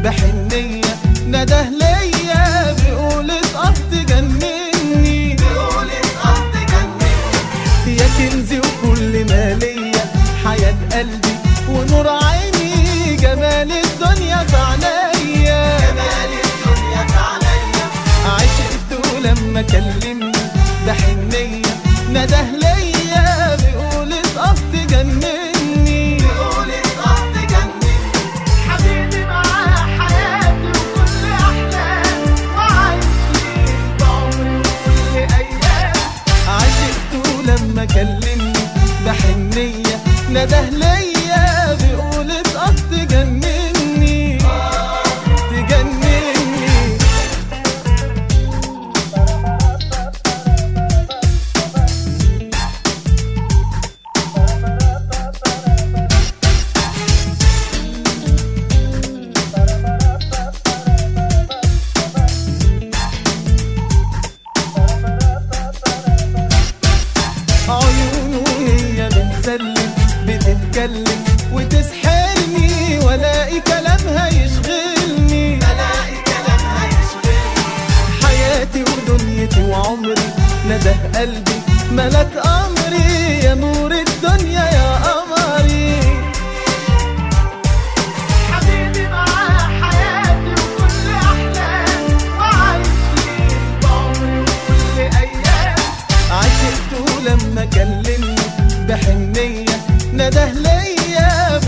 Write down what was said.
بحنية نده ليا بيقول اتقط تجنني بيقول اتقط تجنني يا كنزي وكل ما ليا حياة قلبي ونور عيني جمال الدنيا في عينيا جمال الدنيا في عليا عشقته لما كلمني بحنية نده ليا بيقول اتقط تجنني بيقول اتقط تجنني حبيبي معاه حياتي وكل احلامي وعايش ليه بعمري وكل ايام عشقته لما كلمني بحنية نده ليا بيقول اتقط تجنني تجنني عيونه هي بتسلم بتتكلم وتسحرني والاقي كلامها يشغلني الاقي كلامها يشغلني حياتي ودنيتي وعمري نده قلبي ملك امري يا نور الدنيا يا قمري حبيبي معاه حياتي وكل احلامي وعايش ليه بعمري وكل ايام عشقته لما كلمني بحنية نده ليا